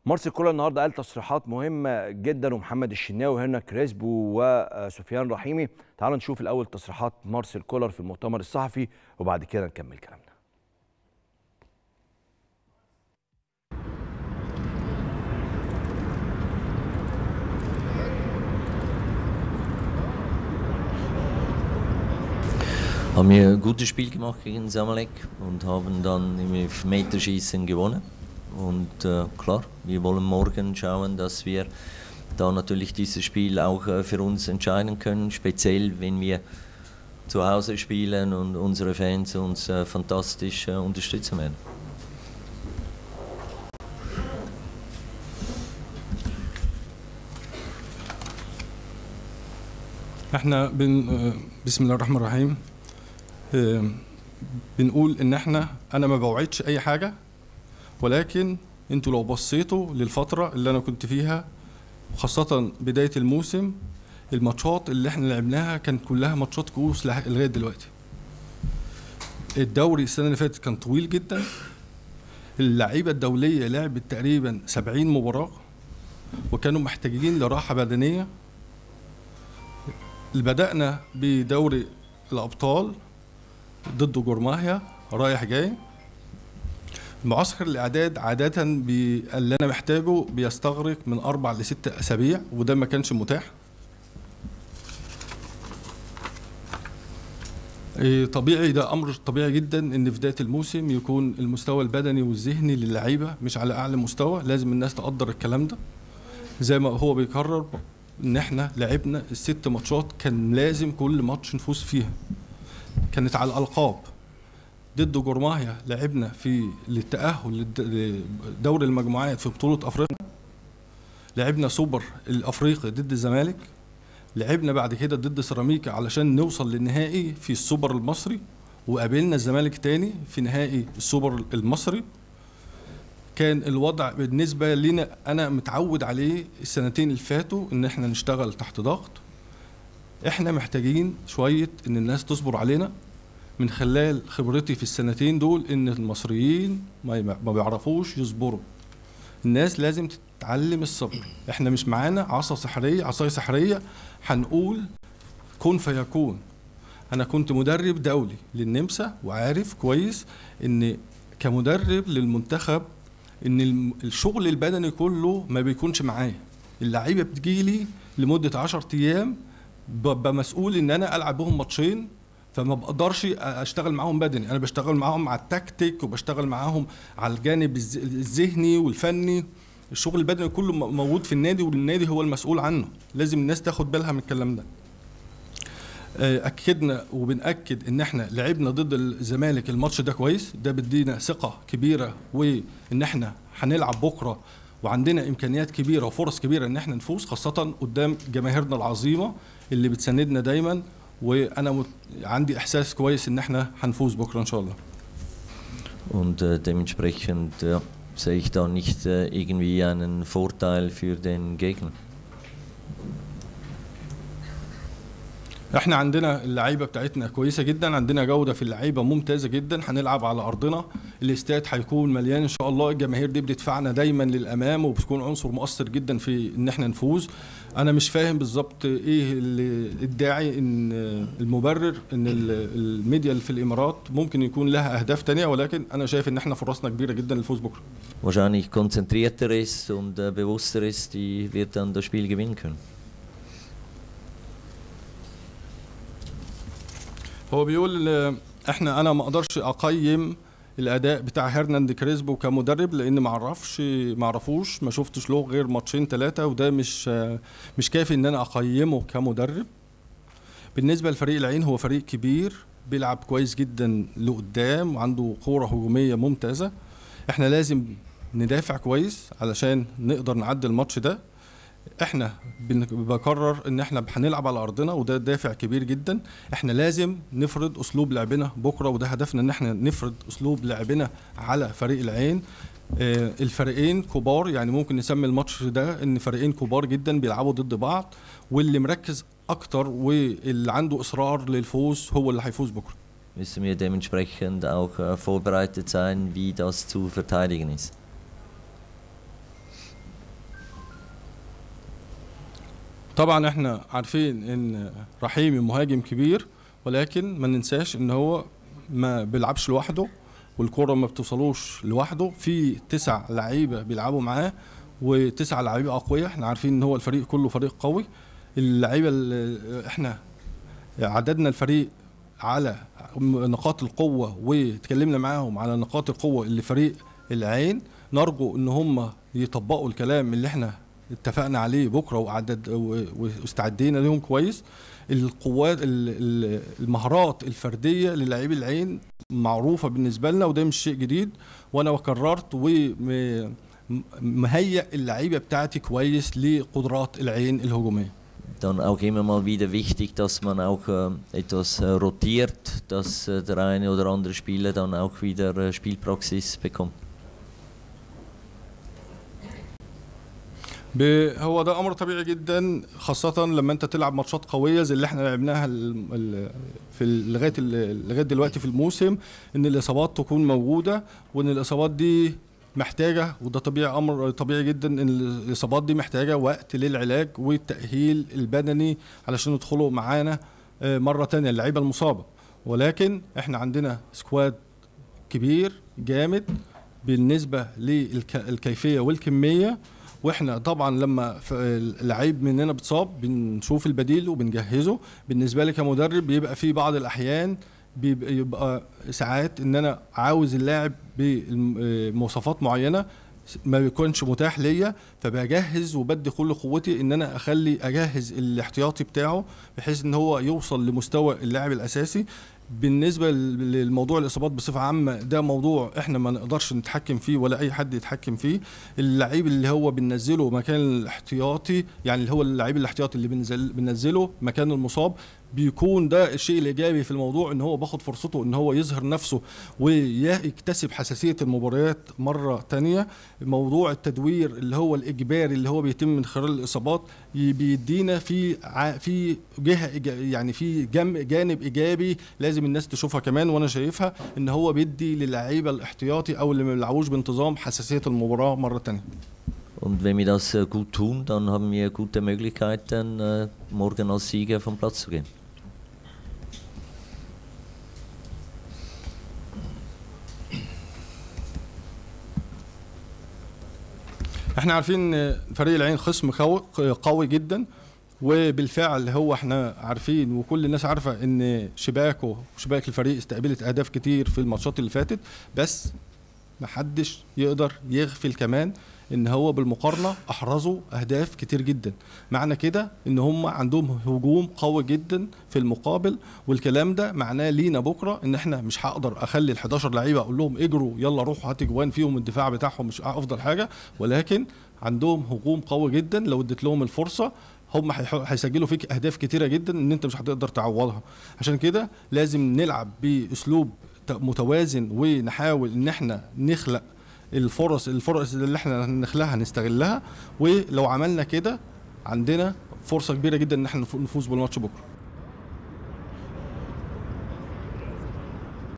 مارسيل كولر النهارده قال تصريحات مهمه جدا ومحمد الشناوي وهنا كريسبو وسفيان رحيمي تعالوا نشوف الاول تصريحات مارسيل كولر في المؤتمر الصحفي وبعد كده نكمل كلامنا haben wir ein gutes Spiel gemacht gegen Samalek und haben dann im Elfmeterschießen gewonnen. Und äh, klar, wir wollen morgen schauen, dass wir da natürlich dieses Spiel auch äh, für uns entscheiden können, speziell wenn wir zu Hause spielen und unsere Fans uns äh, fantastisch äh, unterstützen werden. احنا بن آه، بسم الله الرحمن الرحيم آه، بنقول ان احنا انا ما بوعدش اي حاجه ولكن انتوا لو بصيتوا للفتره اللي انا كنت فيها خاصه بدايه الموسم الماتشات اللي احنا لعبناها كانت كلها ماتشات كؤوس لح- لغايه دلوقتي الدوري السنه اللي فاتت كان طويل جدا اللعيبه الدوليه لعبت تقريبا 70 مباراه وكانوا محتاجين لراحه بدنيه اللي بدأنا بدوري الأبطال ضد جورماهيا رايح جاي معسكر الإعداد عادة بي- اللي أنا محتاجه بيستغرق من أربع لست أسابيع وده ما كانش متاح إيه، طبيعي ده أمر طبيعي جدا إن في بداية الموسم يكون المستوى البدني والذهني للعيبة مش على أعلى مستوى لازم الناس تقدر الكلام ده زي ما هو بيكرر ان احنا لعبنا الست ماتشات كان لازم كل ماتش نفوز فيها كانت على الالقاب ضد جورماهيا لعبنا في للتاهل للد- لدوري المجموعات في بطوله افريقيا لعبنا سوبر الافريقي ضد الزمالك لعبنا بعد كده ضد سيراميكا علشان نوصل للنهائي في السوبر المصري وقابلنا الزمالك تاني في نهائي السوبر المصري كان الوضع بالنسبة لنا أنا متعود عليه السنتين اللي فاتوا إن إحنا نشتغل تحت ضغط إحنا محتاجين شوية إن الناس تصبر علينا من خلال خبرتي في السنتين دول إن المصريين ما ما بيعرفوش يصبروا الناس لازم تتعلم الصبر إحنا مش معانا عصا سحرية عصاية سحرية هنقول كن فيكون أنا كنت مدرب دولي للنمسا وعارف كويس إن كمدرب للمنتخب ان الم- الشغل البدني كله ما بيكونش معايا اللعيبه بتجيلي لمده 10 ايام ببقى مسؤول ان انا العب بهم ماتشين فما بقدرش اشتغل معاهم بدني انا بشتغل معاهم على التكتيك وبشتغل معاهم على الجانب الز- الذهني والفني الشغل البدني كله م- موجود في النادي والنادي هو المسؤول عنه لازم الناس تاخد بالها من الكلام ده آه، اكدنا وبناكد ان احنا لعبنا ضد الزمالك الماتش ده كويس ده بيدينا ثقه كبيره وان احنا هنلعب بكره وعندنا امكانيات كبيره وفرص كبيره ان احنا نفوز خاصه قدام جماهيرنا العظيمه اللي بتساندنا دايما وانا مت... عندي احساس كويس ان احنا هنفوز بكره ان شاء الله Und äh, dementsprechend ja, sehe ich da nicht äh, irgendwie einen Vorteil für den Gegner. احنا عندنا اللعيبه بتاعتنا كويسه جدا عندنا جوده في اللعيبه ممتازه جدا هنلعب على ارضنا الاستاد هيكون مليان ان شاء الله الجماهير دي بتدفعنا دايما للامام وبتكون عنصر مؤثر جدا في ان احنا نفوز انا مش فاهم بالظبط ايه اللي الداعي ان المبرر ان ال- الميديا اللي في الامارات ممكن يكون لها اهداف تانية ولكن انا شايف ان احنا فرصنا كبيره جدا للفوز بكره Wahrscheinlich konzentrierter ist und äh, bewusster ist, die wird dann das Spiel gewinnen können. هو بيقول آه، احنا انا ما اقدرش اقيم الاداء بتاع هرناند كريسبو كمدرب لان ما اعرفش ما اعرفوش ما شفتش له غير ماتشين ثلاثه وده مش آه، مش كافي ان انا اقيمه كمدرب بالنسبه لفريق العين هو فريق كبير بيلعب كويس جدا لقدام وعنده كوره هجوميه ممتازه احنا لازم ندافع كويس علشان نقدر نعدي الماتش ده احنا بن- بكرر ان احنا هنلعب على ارضنا وده دافع كبير جدا احنا لازم نفرض اسلوب لعبنا بكره وده هدفنا ان احنا نفرض اسلوب لعبنا على فريق العين آه، الفريقين كبار يعني ممكن نسمي الماتش ده ان فريقين كبار جدا بيلعبوا ضد بعض واللي مركز اكتر واللي عنده اصرار للفوز هو اللي هيفوز بكره Müssen wir dementsprechend auch äh, vorbereitet sein, wie das zu verteidigen ist. طبعا احنا عارفين ان رحيمي مهاجم كبير ولكن ما ننساش ان هو ما بيلعبش لوحده والكرة ما بتوصلوش لوحده في تسع لعيبة بيلعبوا معاه وتسع لعيبة أقوياء احنا عارفين ان هو الفريق كله فريق قوي اللعيبة اللي احنا عددنا الفريق على نقاط القوة واتكلمنا معاهم على نقاط القوة اللي فريق العين نرجو ان هم يطبقوا الكلام اللي احنا اتفقنا عليه بكره وعدد و- واستعدينا لهم كويس القوات ال- ال- المهارات الفرديه للاعبي العين معروفه بالنسبه لنا وده مش شيء جديد وانا وكررت ومهيئ اللعيبه بتاعتي كويس لقدرات العين الهجوميه Dann auch immer mal wieder wichtig, dass man auch äh, etwas äh, rotiert, dass äh, der eine oder andere Spieler dann auch wieder äh, Spielpraxis bekommt. ب- هو ده امر طبيعي جدا خاصه لما انت تلعب ماتشات قويه زي اللي احنا لعبناها ال- ال- في ال- لغايه ال- لغايه دلوقتي في الموسم ان الاصابات تكون موجوده وان الاصابات دي محتاجه وده طبيعي امر طبيعي جدا ان الاصابات دي محتاجه وقت للعلاج والتاهيل البدني علشان يدخلوا معانا آه، مره تانية اللعيبه المصابه ولكن احنا عندنا سكواد كبير جامد بالنسبه للكيفيه والكميه واحنا طبعا لما ف- اللعيب مننا بتصاب بنشوف البديل وبنجهزه بالنسبه لي كمدرب بيبقى في بعض الاحيان بيبقى يبقى ساعات ان انا عاوز اللاعب بمواصفات معينه ما بيكونش متاح ليا فبجهز وبدي كل قوتي ان انا اخلي اجهز الاحتياطي بتاعه بحيث ان هو يوصل لمستوى اللاعب الاساسي بالنسبه لل- للموضوع الاصابات بصفه عامه ده موضوع احنا ما نقدرش نتحكم فيه ولا اي حد يتحكم فيه اللعيب اللي هو بننزله مكان الاحتياطي يعني اللي هو اللعيب الاحتياطي اللي بنزل بننزله مكان المصاب بيكون ده الشيء الايجابي في الموضوع ان هو باخد فرصته ان هو يظهر نفسه ويكتسب حساسيه المباريات مره تانية موضوع التدوير اللي هو الاجباري اللي هو بيتم من خلال الاصابات ي- بيدينا في ع- في جهه إيجا- يعني في جم- جانب ايجابي لازم الناس تشوفها كمان وانا شايفها ان هو بيدي للعيبه الاحتياطي او اللي ما بيلعبوش بانتظام حساسيه المباراه مره تانية Und wenn wir das äh, gut tun, dann haben wir gute Möglichkeiten, äh, morgen als Sieger vom Platz zu gehen. احنا عارفين ان فريق العين خصم قوي قوي جدا وبالفعل هو احنا عارفين وكل الناس عارفه ان شباكه وشباك الفريق استقبلت اهداف كتير في الماتشات اللي فاتت بس محدش يقدر يغفل كمان ان هو بالمقارنه احرزوا اهداف كتير جدا معنى كده ان هم عندهم هجوم قوي جدا في المقابل والكلام ده معناه لينا بكره ان احنا مش هقدر اخلي ال 11 لعيبه اقول لهم اجروا يلا روحوا هات جوان فيهم الدفاع بتاعهم مش افضل حاجه ولكن عندهم هجوم قوي جدا لو اديت لهم الفرصه هم هيح- هيسجلوا فيك اهداف كتيره جدا ان انت مش هتقدر تعوضها عشان كده لازم نلعب باسلوب ت- متوازن ونحاول ان احنا نخلق الفرص الفرص اللي احنا نخلقها نستغلها ولو عملنا كده عندنا فرصه كبيره جدا ان احنا نف- نفوز بالماتش بكره